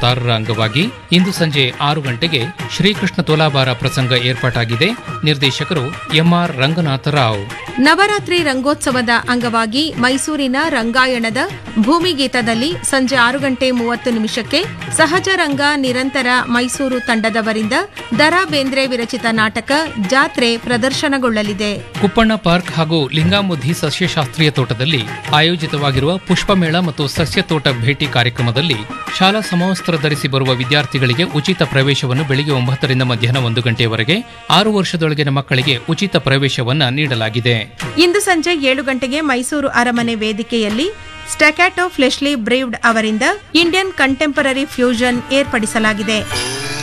ಇಪ್ಪತ್ತಾರರ ಅಂಗವಾಗಿ ಇಂದು ಸಂಜೆ ಆರು ಗಂಟೆಗೆ ಶ್ರೀಕೃಷ್ಣ ತುಲಾಭಾರ ಪ್ರಸಂಗ ಏರ್ಪಾಟಾಗಿದೆ ನಿರ್ದೇಶಕರು ಎಂಆರ್ ರಂಗನಾಥ ರಾವ್ ನವರಾತ್ರಿ ರಂಗೋತ್ಸವದ ಅಂಗವಾಗಿ ಮೈಸೂರಿನ ರಂಗಾಯಣದ ಭೂಮಿಗೀತದಲ್ಲಿ ಸಂಜೆ ಆರು ಗಂಟೆ ಮೂವತ್ತು ನಿಮಿಷಕ್ಕೆ ಸಹಜ ರಂಗ ನಿರಂತರ ಮೈಸೂರು ತಂಡದವರಿಂದ ದರಾ ಬೇಂದ್ರೆ ವಿರಚಿತ ನಾಟಕ ಜಾತ್ರೆ ಪ್ರದರ್ಶನಗೊಳ್ಳಲಿದೆ ಕುಪ್ಪಣ್ಣ ಪಾರ್ಕ್ ಹಾಗೂ ಲಿಂಗಾಮುದ್ದಿ ಸಸ್ಯಶಾಸ್ತ್ರೀಯ ತೋಟದಲ್ಲಿ ಆಯೋಜಿತವಾಗಿರುವ ಪುಷ್ಪಮೇಳ ಮತ್ತು ಸಸ್ಯ ತೋಟ ಭೇಟಿ ಕಾರ್ಯಕ್ರಮದಲ್ಲಿ ಶಾಲಾ ಸಮವಸ್ತ್ರ ಧರಿಸಿ ಬರುವ ವಿದ್ಯಾರ್ಥಿಗಳಿಗೆ ಉಚಿತ ಪ್ರವೇಶವನ್ನು ಬೆಳಿಗ್ಗೆ ಒಂಬತ್ತರಿಂದ ಮಧ್ಯಾಹ್ನ ಒಂದು ಗಂಟೆಯವರೆಗೆ ಆರು ವರ್ಷದೊಳಗಿನ ಮಕ್ಕಳಿಗೆ ಉಚಿತ ಪ್ರವೇಶವನ್ನ ನೀಡಲಾಗಿದೆ ಇಂದು ಸಂಜೆ ಏಳು ಗಂಟೆಗೆ ಮೈಸೂರು ಅರಮನೆ ವೇದಿಕೆಯಲ್ಲಿ ಸ್ಟೆಕ್ಯಾಟೋ ಫ್ಲೆಶ್ಲಿ ಬ್ರೀವ್ಡ್ ಅವರಿಂದ ಇಂಡಿಯನ್ ಕಂಟೆಂಪರರಿ ಫ್ಯೂಷನ್ ಏರ್ಪಡಿಸಲಾಗಿದೆ